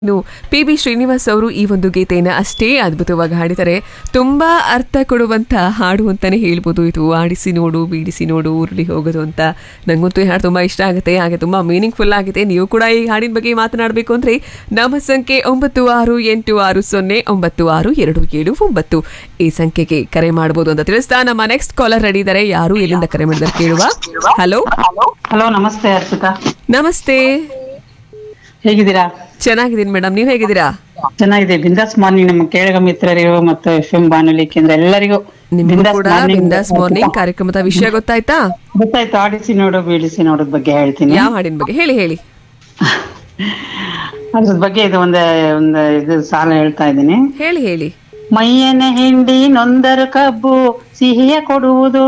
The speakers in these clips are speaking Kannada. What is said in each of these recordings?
ಇನ್ನು ಪಿ ಬಿ ಶ್ರೀನಿವಾಸ್ ಅವರು ಈ ಒಂದು ಗೀತೆಯನ್ನು ಅಷ್ಟೇ ಅದ್ಭುತವಾಗಿ ಹಾಡಿದ್ದಾರೆ ತುಂಬಾ ಅರ್ಥ ಕೊಡುವಂತ ಹಾಡು ಅಂತಾನೆ ಹೇಳ್ಬೋದು ಇದು ಆಡಿಸಿ ನೋಡು ಬೀಡಿಸಿ ನೋಡು ಉರುಳಿ ಹೋಗೋದು ಅಂತ ನಂಗಂತೂ ಈ ಹಾಡು ತುಂಬಾ ಇಷ್ಟ ಆಗುತ್ತೆ ಹಾಗೆ ತುಂಬಾ ಮೀನಿಂಗ್ಫುಲ್ ಆಗಿದೆ ನೀವು ಕೂಡ ಈ ಹಾಡಿನ ಬಗ್ಗೆ ಮಾತನಾಡಬೇಕು ಅಂದ್ರೆ ನಮ್ಮ ಸಂಖ್ಯೆ ಒಂಬತ್ತು ಆರು ಎಂಟು ಆರು ಸೊನ್ನೆ ಒಂಬತ್ತು ಆರು ಎರಡು ಏಳು ಒಂಬತ್ತು ಈ ಸಂಖ್ಯೆಗೆ ಕರೆ ಮಾಡಬಹುದು ಅಂತ ತಿಳಿಸ್ತಾ ನಮ್ಮ ನೆಕ್ಸ್ಟ್ ಕಾಲರ್ ರೆಡಿ ಇದ್ದಾರೆ ಯಾರು ಎಲ್ಲಿಂದ ಕರೆ ಮಾಡಿದಾರೆ ಕೇಳುವ ಹಲೋ ಹಲೋ ನಮಸ್ತೆ ಅರ್ಪಿತಾ ನಮಸ್ತೆ ಹೇಗಿದ್ದೀರಾ ಚೆನ್ನಾಗಿದ್ದೀನಿ ಮೇಡಮ್ ನೀವು ಹೇಗಿದ್ದೀರಾ ಚೆನ್ನಾಗಿದೆ ಬಿಂದಾಸ್ ಮಾರ್ನಿಂಗ್ ನಮ್ಮ ಕೇಳಗ ಮಿತ್ರರಿಗೂ ಮತ್ತು ಎಫ್ ಎಂ ಬಾನುಲಿ ಕೇಂದ್ರ ಎಲ್ಲರಿಗೂ ನಿಮ್ಗೂ ಬಿಂದಾಸ್ ಕೂಡ ಮಾರ್ನಿಂಗ್ ಬಿಂದಾಸ್ ಮಾರ್ನಿಂಗ್ ಕಾರ್ಯಕ್ರಮದ ವಿಷಯ ಗೊತ್ತಾಯ್ತಾ ಗೊತ್ತಾಯ್ತು ಆಡಿಸಿ ನೋಡು ಬೀಳಿಸಿ ನೋಡೋದ್ ಬಗ್ಗೆ ಹೇಳ್ತೀನಿ ಯಾವ ಹಾಡಿನ ಬಗ್ಗೆ ಹೇಳಿ ಹೇಳಿ ಅದ್ರ ಬಗ್ಗೆ ಇದು ಒಂದೇ ಒಂದು ಇದು ಸಾಲ ಹೇಳ್ತಾ ಇದ್ದೀನಿ ಹೇಳಿ ಹೇಳಿ ಮೈಯನ ಹಿಂಡಿ ನೊಂದರು ಕಬ್ಬು ಸಿಹಿಯ ಕೊಡುವುದು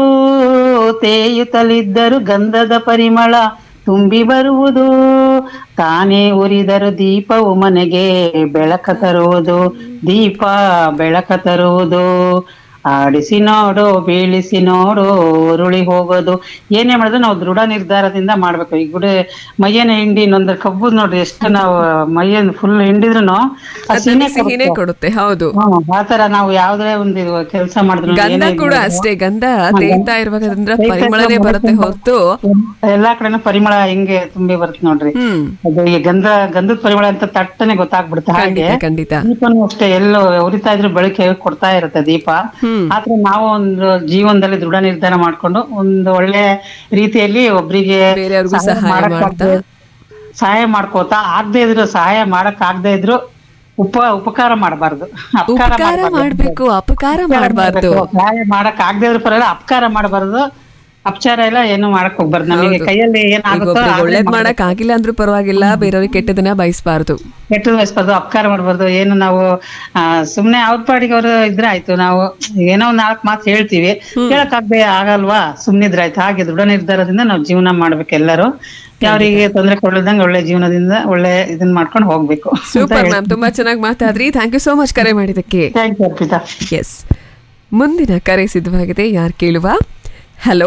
ತೇಯುತ್ತಲಿದ್ದರು ಗಂಧದ ಪರಿಮಳ ತುಂಬಿ ಬರುವುದು ತಾನೇ ಉರಿದರು ದೀಪವು ಮನೆಗೆ ಬೆಳಕ ತರುವುದು ದೀಪ ಬೆಳಕ ತರುವುದು ಆಡಿಸಿ ನೋಡು ಬೀಳಿಸಿ ನೋಡು ಉರುಳಿ ಹೋಗೋದು ಏನೇ ಮಾಡಿದ್ರು ನಾವು ದೃಢ ನಿರ್ಧಾರದಿಂದ ಮಾಡ್ಬೇಕು ಈಗ ಗುಡಿ ಮೈಯನ ಹಿಂಡಿ ನೊಂದ ಕಬ್ಬು ನೋಡ್ರಿ ಎಷ್ಟು ನಾವು ಮೈಯನ್ ಫುಲ್ ಹಿಂಡಿದ್ರು ಅದ್ರಲ್ಲಿ ಸಿಹಿನೇ ಕೊಡುತ್ತೆ ಹೌದು ಆತರ ನಾವು ಯಾವ್ದೇ ಒಂದು ಕೆಲಸ ಮಾಡಿದ್ರು ಗಂಧ ಕೂಡ ಅಷ್ಟೇ ಗಂಧ ತೇಯ್ತಾ ಇರುವಾಗದಿಂದ ಪರಿಮಳನೇ ಬರುತ್ತೆ ಹೊರತು ಎಲ್ಲಾ ಕಡೆನೂ ಪರಿಮಳ ಹಿಂಗೆ ತುಂಬಿ ಬರುತ್ತೆ ನೋಡ್ರಿ ಹ್ಮ್ ಅದು ಈ ಗಂಧ ಗಂಧದ ಪರಿಮಳ ಅಂತ ತಟ್ಟನೆ ಗೊತ್ತಾಗ್ಬಿಡುತ್ತೆ ಹಾಗೆ ಖಂಡಿತ ಖಂಡಿತ ದೀಪನು ಅಷ್ಟೇ ಎಲ್ಲೋ ಉರಿತಾ ಇದ್ರೆ ಬೆಳಕೆ ಕೊಡ್ತಾ ಇರುತ್ತೆ ದೀಪ ಹ್ಮ್ ಆದ್ರೆ ನಾವು ಒಂದು ಜೀವನದಲ್ಲಿ ದೃಢ ನಿರ್ಧಾರ ಮಾಡ್ಕೊಂಡು ಒಂದು ಒಳ್ಳೆ ರೀತಿಯಲ್ಲಿ ಒಬ್ರಿಗೆ ಬೇರೆಯವ್ರಿಗೂ ಸಹಾಯ ಮಾಡಕ್ ಮಾಡ್ತಾ ಆಗ್ದೆ- ಸಹಾಯ ಮಾಡ್ಕೋತಾ ಆಗದೆ ಇದ್ರು ಸಹಾಯ ಮಾಡಕ್ ಆಗದೆ ಇದ್ರು ಉಪ ಉಪಕಾರ ಮಾಡಬಾರ್ದು ಉಪಕಾರ ಮಾಡ್ಬೇಕು ಅಪಕಾರ ಮಾಡಬಾರ್ದು ಸಹಾಯ ಮಾಡಕ್ ಆಗದೆ ಇದ್ರು ಪರವಾಗಿಲ್ಲ ಅಪಕಾರ ಮಾಡಬಾರ್ದು ಅಪಚಾರ ಎಲ್ಲ ಏನು ಮಾಡಕ್ ಹೋಗ್ಬಾರ್ದು ನಮಗೆ ಕೈಯಲ್ಲಿ ಈಗ ಏನಾಗುತ್ತೋ ಒಬ್ರಿಗೆ ಒಳ್ಳೇದ್ ಮಾಡಕ್ ಆಗಿಲ್ಲ ಅಂದ್ರೂ ಪರವಾಗಿಲ್ಲ ಬೇರೆಯವ್ರಿಗೆ ಕೆಟ್ಟದನ್ನ ಬಯಸ್ಬಾರ್ದು ಕೆಟ್ಟದ್ದು ಬಯಸ್ಬಾರ್ದು ಅಪಕಾರ ಮಾಡಬಾರ್ದು ಏನು ನಾವು ಆ, ಸುಮ್ನೆ ಅವ್ರ ಪಾಡಿಗೆ ಅವರು ಇದ್ರೆ ಆಯ್ತು ನಾವು ಏನೋ ಒಂದ್ ನಾಲ್ಕು ಮಾತು ಹೇಳ್ತೀವಿ ಹೇಳಕ್ ಆಗದೆ ಆಗಲ್ವಾ ಸುಮ್ನಿದ್ರೆ ಆಯ್ತು ಹಾಗೆ ದೃಢ ನಿರ್ಧಾರದಿಂದ ನಾವು ಜೀವನ ಮಾಡ್ಬೇಕು ಎಲ್ಲರೂ ಯಾರಿಗೆ ತೊಂದರೆ ಕೊಡಲ್ದಂಗೆ ಒಳ್ಳೆ ಜೀವನದಿಂದ ಒಳ್ಳೆ ಇದನ್ನ ಮಾಡ್ಕೊಂಡು ಹೋಗ್ಬೇಕು ಸೂಪರ್ ಮ್ಯಾಮ್ ತುಂಬಾ ಚೆನ್ನಾಗಿ ಮಾತಾದ್ರಿ ಥ್ಯಾಂಕ್ ಯು ಸೋ ಮಚ್ ಕರೆ ಮಾಡಿದಕ್ಕೆ ಥ್ಯಾಂಕ್ ಯು ಅರ್ಪಿತಾ ಎಸ್ ಮುಂದಿನ ಕರೆ ಸಿದ್ಧವಾಗಿದೆ ಯಾರು ಕೇಳುವ hello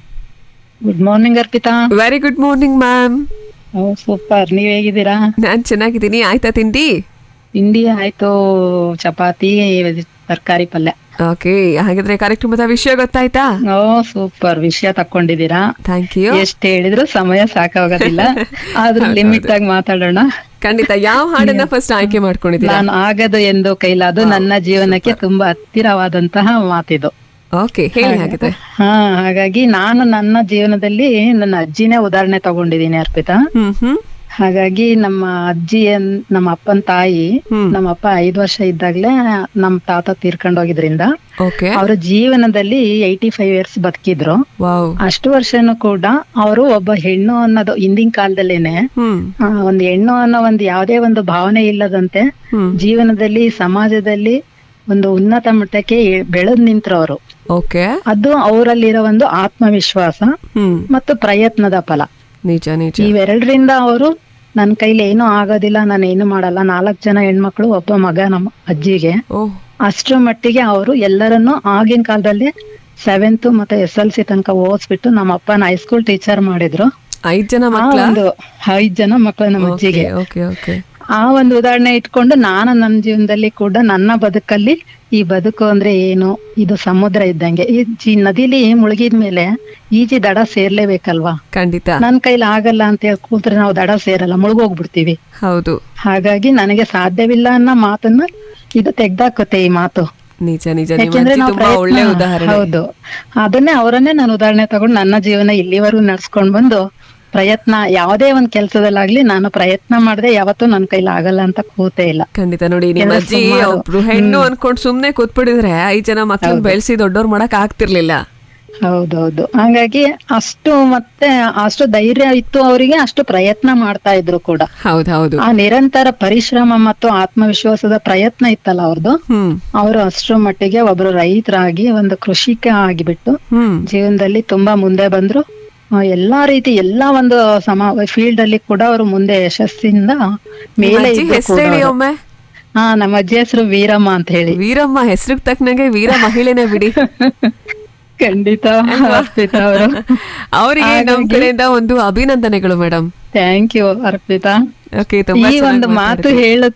good morning Arpita very good morning ma'am super ನೀವ್ ಹೇಗಿದ್ದೀರಾ ನಾನ್ ಚೆನ್ನಾಗಿದ್ದೀನಿ ಆಯ್ತಾ ತಿಂಡಿ ತಿಂಡಿ ಆಯ್ತು ಚಪಾತಿ ತರಕಾರಿ ಪಲ್ಯ ಓಕೆ ಹಾಗಿದ್ರೆ ಕಾರ್ಯಕ್ರಮದ ವಿಷಯ ಗೊತ್ತಾಯ್ತಾ ಓ ಸೂಪರ್ ವಿಷಯ ತಕೊಂಡಿದ್ದೀರಾ ಥ್ಯಾಂಕ್ ಯು ಎಷ್ಟ್ ಹೇಳಿದ್ರು ಸಮಯ ಸಾಕಾಗೋದಿಲ್ಲ ಆದ್ರೂ ಲಿಮಿಟ್ ಆಗಿ ಮಾತಾಡೋಣ ಖಂಡಿತ ಯಾವ ಹಾಡನ್ನ ಫಸ್ಟ್ ಆಯ್ಕೆ ಮಾಡ್ಕೊಂಡಿದ್ದೀರಾ ನಾನು ಆಗದು ಎಂದು ಕೈಲಾದು ನನ್ನ ಜೀವನಕ್ಕೆ ತುಂಬಾ ಹತ್ತಿರವಾದಂತಹ ಮಾತಿದು ಓಕೆ ಹೇಳಿ ಹಾಗಿದ್ರೆ ಹಾ ಹಾಗಾಗಿ ನಾನು ನನ್ನ ಜೀವನದಲ್ಲಿ ನನ್ನ ಅಜ್ಜಿನೇ ಉದಾಹರಣೆ ತಗೊಂಡಿದ್ದೀನಿ ಅರ್ಪಿತಾ ಹ್ಮ್ ಹ್ಮ್ ಹಾಗಾಗಿ ನಮ್ಮ ಅಜ್ಜಿ ಅನ್- ನಮ್ಮ ಅಪ್ಪನ ತಾಯಿ ಹ್ಮ್ ನಮ್ಮ ಅಪ್ಪ ಐದ್ ವರ್ಷ ಇದ್ದಾಗ್ಲೇ ನಮ್ ತಾತ ತೀರ್ಕೊಂಡೋಗಿದ್ರಿಂದ ಓಕೆ ಅವ್ರ ಜೀವನದಲ್ಲಿ ಏಯ್ಟಿ ಫೈವ್ ಇಯರ್ಸ್ ಬದುಕಿದ್ರು ವಾವ್ ಅಷ್ಟು ವರ್ಷನೂ ಕೂಡ ಅವರು ಒಬ್ಬ ಹೆಣ್ಣು ಅನ್ನೋದು ಹಿಂದಿನ ಕಾಲದಲ್ಲೇನೆ ಹ್ಮ್ ಆ, ಒಂದು ಹೆಣ್ಣು ಅನ್ನೋ ಒಂದು ಯಾವುದೇ ಒಂದು ಭಾವನೆ ಇಲ್ಲದಂತೆ ಹ್ಮ್ ಜೀವನದಲ್ಲಿ ಸಮಾಜದಲ್ಲಿ ಒಂದು ಉನ್ನತ ಮಟ್ಟಕ್ಕೆ ಏ- ಬೆಳೆದ್ ನಿಂತ್ರವರು ಓಕೆ ಅದು ಅವರಲ್ಲಿರೋ ಒಂದು ಆತ್ಮವಿಶ್ವಾಸ ಹ್ಮ್ ಮತ್ತು ಪ್ರಯತ್ನದ ಫಲ ನಿಜ ನಿಜ ಇವೆರಡರಿಂದ ಅವರು ನನ್ನ ಕೈಲಿ ಏನೂ ಆಗೋದಿಲ್ಲ ನಾನು ಏನು ಮಾಡಲ್ಲ ನಾಲ್ಕು ಜನ ಹೆಣ್ಮಕ್ಳು ಒಬ್ಬ ಮಗ ನಮ್ಮ ಅಜ್ಜಿಗೆ ಓಹ್ ಅಷ್ಟರ ಮಟ್ಟಿಗೆ ಅವರು ಎಲ್ಲರನ್ನು ಆಗಿನ ಕಾಲದಲ್ಲಿ ಸೆವೆಂತ್ ಮತ್ತೆ ಎಸ್ ಎಲ್ ಸಿ ತನಕ ಓದಿಸ್ಬಿಟ್ಟು ನಮ್ಮ ಅಪ್ಪನ ಹೈಸ್ಕೂಲ್ ಟೀಚರ್ ಮಾಡಿದ್ರು ಐದ್ ಜನ ಆ ಮಕ್ಳ ಒಂದು ಐದ್ ಜನ ಮಕ್ಕಳು ನಮ್ಮ ಅಜ್ಜಿಗೆ ಓಕೆ ಓಕೆ ಆ ಒಂದು ಉದಾಹರಣೆ ಇಟ್ಕೊಂಡು ನಾನು ನನ್ನ ಜೀವನದಲ್ಲಿ ಕೂಡ ನನ್ನ ಬದುಕಲ್ಲಿ ಈ ಬದುಕು ಅಂದ್ರೆ ಏನು ಇದು ಸಮುದ್ರ ಇದ್ದಂಗೆ ಈ ಜಿ ನದಿಲಿ ಮುಳುಗಿದ ಮೇಲೆ ಈಜಿ ದಡ ಸೇರ್ಲೇಬೇಕಲ್ವಾ ಖಂಡಿತ ನನ್ ಕೈಲಿ ಆಗಲ್ಲ ಅಂತ ಹೇಳಿ ಕೂತ್ರೆ ನಾವು ದಡ ಸೇರಲ್ಲ ಮುಳುಗೋಗ್ಬಿಡ್ತೀವಿ ಹೌದು ಹಾಗಾಗಿ ನನಗೆ ಸಾಧ್ಯವಿಲ್ಲ ಅನ್ನೋ ಮಾತನ್ನ ಇದು ತೆಗ್ದಾಕುತ್ತೆ ಈ ಮಾತು ನಿಜ ನಿಜ ನಿಮ್ಮ ಯಾಕೆಂದ್ರೆ ಅಜ್ಜಿ ನಾವು ತುಂಬಾ ಒಳ್ಳೆ ಪ್ರಯತ್ನ ಉದಾಹರಣೆ ಹೌದು ಅದನ್ನೇ ಅವರನ್ನೇ ನಾನು ಉದಾಹರಣೆ ತಗೊಂಡು ನನ್ನ ಜೀವನ ಇಲ್ಲಿವರೆಗೂ ನಡ್ಸ್ಕೊಂಡ್ ಬಂದು ಪ್ರಯತ್ನ ಯಾವುದೇ ಒಂದ್ ಕೆಲ್ಸದಲ್ಲಾಗ್ಲಿ ನಾನು ಪ್ರಯತ್ನ ಮಾಡದೆ ಯಾವತ್ತೂ ನನ್ ಕೈಲಿ ಆಗಲ್ಲ ಅಂತ ಕೂತೇ ಇಲ್ಲ ಖಂಡಿತ ನೋಡಿ ನಿಮ್ಮ ಎಲ್ಲ ಅಜ್ಜಿ ಸುಮಾರು. ಒಬ್ರು ಹೆಣ್ಣು ಅನ್ಕೊಂಡ್ ಸುಮ್ನೆ ಕೂತ್ಬಿಟ್ಟಿದ್ರೆ ಐದ್ ಜನ ಮಕ್ಳನ್ನ ಬೆಳೆಸಿ ದೊಡ್ಡವ್ರು ಮಾಡಕ್ ಆಗ್ತಿರ್ಲಿಲ್ಲ ಹೌದೌದು ಹಾಗಾಗಿ ಅಷ್ಟು ಮತ್ತೆ ಅಷ್ಟು ಧೈರ್ಯ ಇತ್ತು ಅವರಿಗೆ ಅಷ್ಟು ಪ್ರಯತ್ನ ಮಾಡ್ತಾ ಇದ್ರು ಕೂಡ ಹೌದ್ ಹೌದು ಆ ನಿರಂತರ ಪರಿಶ್ರಮ ಮತ್ತು ಆತ್ಮವಿಶ್ವಾಸದ ಪ್ರಯತ್ನ ಇತ್ತಲ್ಲ ಅವ್ರದ್ದು ಹ್ಮ್ ಅವರು ಅಷ್ಟರ ಮಟ್ಟಿಗೆ ಒಬ್ರು ರೈತರಾಗಿ ಒಂದು ಕೃಷಿಕ ಆಗಿಬಿಟ್ಟು ಹ್ಮ್ ಜೀವನದಲ್ಲಿ ತುಂಬಾ ಮುಂದೆ ಬಂದ್ರು ಆ, ಎಲ್ಲಾ ರೀತಿ ಎಲ್ಲಾ ಒಂದು ಸಮ ಫೀಲ್ಡ್ ಅಲ್ಲಿ ಕೂಡ ಅವರು ಮುಂದೆ ಯಶಸ್ಸಿಂದ ಮೇಲೆ ಅಜ್ಜಿ ಇದ್ರು ಹೆಸರು ಕೂಡ ಹೇಳಿ ಅವ್ರು. ಒಮ್ಮೆ ಹಾ ನಮ್ಮ ಅಜ್ಜಿ ಹೆಸರು ವೀರಮ್ಮ ಅಂತ ಹೇಳಿ ವೀರಮ್ಮ ಹೆಸರಿಗೆ ತಕ್ಕನಾಗೆ ವೀರ ಮಹಿಳೆನೇ ಬಿಡಿ ಖಂಡಿತ ಅರ್ಪಿತಾ ಅವರು ಅವರಿಗೆ ನಮ್ ಕಡೆಯಿಂದ ಒಂದು ಅಭಿನಂದನೆಗಳು madam thank you Arpita okay ತುಂಬಾ ಈ ಒಂದು ಚೆನ್ನಾಗಿ ಮಾತು ಹೇಳ